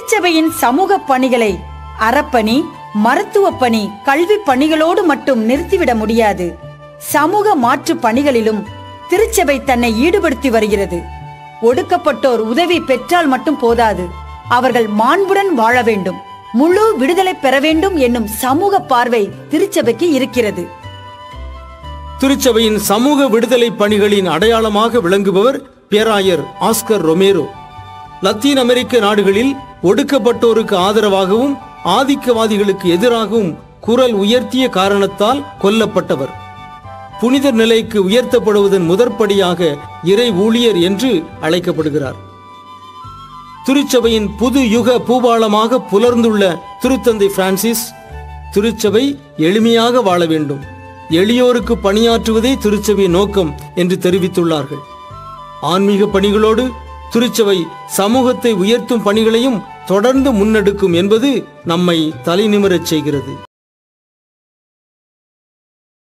திருச்சபையின் சமூக பணிகளை அறப்பணி மருத்துவ பணி கல்வி பணிகளோடு மட்டும் நிறுத்திவிட முடியாது சமூக மாற்று பணிகளிலும் திருச்சபை தன்னை ஈடுபடுத்தி வருகிறது ஒடுக்கப்பட்டோர் உதவி பெற்றால் மட்டும் போதாது அவர்கள் மாண்புடன் வாழ வேண்டும் முழு விடுதலை பெற வேண்டும் என்னும் சமூக பார்வை திருச்சபைக்கு இருக்கிறது திருச்சபையின் சமூக விடுதலை பணிகளின் அடையாளமாக விளங்குபவர் பேராயர் ஆஸ்கர் ரொமேரோ லத்தீன் அமெரிக்க நாடுகளில் ஒடுக்கப்பட்டோருக்கு ஆதரவாகவும் ஆதிக்கவாதிகளுக்கு எதிராகவும் குரல் உயர்த்திய காரணத்தால் கொல்லப்பட்டவர் புனித நிலைக்கு உயர்த்தப்படுவதன் முதற்படியாக இறை ஊழியர் என்று அழைக்கப்படுகிறார் திருச்சபையின் புது யுக பூபாளமாக புலர்ந்துள்ள திருத்தந்தை பிரான்சிஸ் திருச்சபை எளிமையாக வாழ வேண்டும் எளியோருக்கு பணியாற்றுவதே திருச்சபையின் நோக்கம் என்று தெரிவித்துள்ளார்கள் ஆன்மீக பணிகளோடு திருச்சபை சமூகத்தை உயர்த்தும் பணிகளையும் தொடர்ந்து முன்னெடுக்கும் என்பது நம்மை தலைநிமிரச் செய்கிறது